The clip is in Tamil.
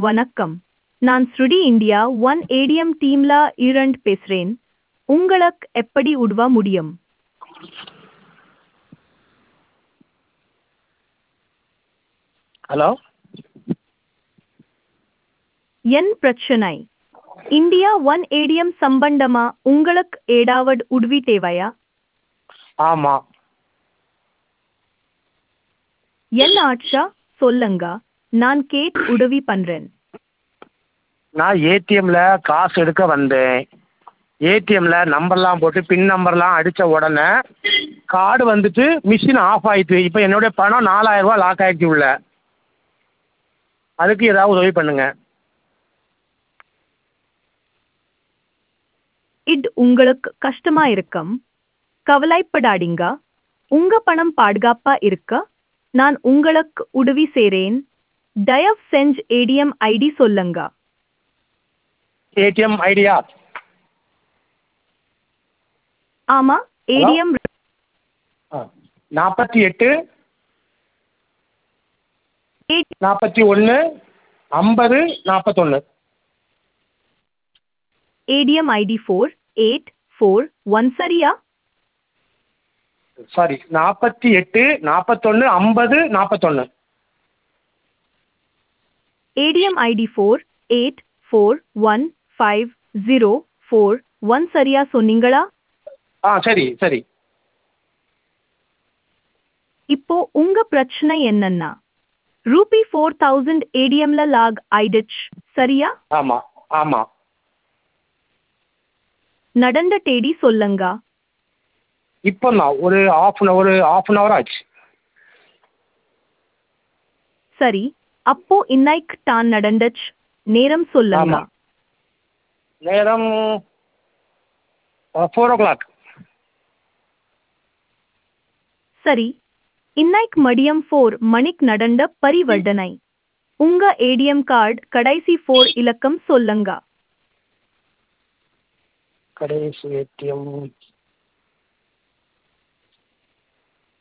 வணக்கம் நான் ஸ்ருடி இந்தியா ஒன் ஏடிஎம் டீம்ல இரண்ட் பேசுறேன் உங்களுக்கு எப்படி உதவ முடியும் ஹலோ என் பிரச்சனை இந்தியா ஒன் ஏடிஎம் சம்பந்தமா உங்களுக்கு ஏதாவது உதவி தேவையா ஆமாம் என்ன ஆச்சா சொல்லுங்க நான் கேட் உதவி பண்றேன் நான் ஏடிஎம்ல காசு எடுக்க வந்தேன் ஏடிஎம்ல நம்பர்லாம் போட்டு பின் நம்பர்லாம் அடித்த உடனே கார்டு வந்துட்டு மிஷின் ஆஃப் ஆயிட்டு இப்போ என்னுடைய பணம் நாலாயிரரூவா லாக் ஆயிடுச்சு உள்ள அதுக்கு ஏதாவது உதவி பண்ணுங்க இது உங்களுக்கு கஷ்டமா இருக்கும் கவலைப்படாதீங்க உங்க பணம் பாதுகாப்பா இருக்க நான் உங்களுக்கு உதவி செய்றேன் தயவு செஞ்சு ஏடிஎம் ஐடி சொல்லுங்க ஏடிஎம் ஐடியா ஆமா ஏடிஎம் நாற்பத்தி எட்டு நாற்பத்தி ஒன்று ஐம்பது நாற்பத்தொன்று ATM ID four eight four one சரியா சாரி நாற்பத்தி எட்டு நாற்பத்தொன்று ஐம்பது நாற்பத்தொன்று ATM ID four eight four one five zero four one சரியா சொன்னீங்களா ஆ சரி சரி இப்போ உங்க பிரச்சனை என்னன்னா ரூபி ஃபோர் தௌசண்ட் ஏடிஎம்ல லாக் ஆயிடுச்சு சரியா ஆமாம் ஆமாம் நடந்த தேதி சொல்லுங்க இப்போ தான் ஒரு ஆஃப் அன் ஒரு ஆஃப் அன் ஹவர் ஆச்சு சரி அப்போ இன்னைக்கு தான் நடந்துச்சு நேரம் சொல்லுங்க ஆமாம் நேரம் ஃபோர் ஓ கிளாக் சரி இன்னைக்கு மதியம் ஃபோர் மணிக்கு நடந்த பரிவர்த்தனை உங்க ஏடிஎம் கார்டு கடைசி ஃபோர் இலக்கம் சொல்லுங்க கடைசி ஏடிஎம்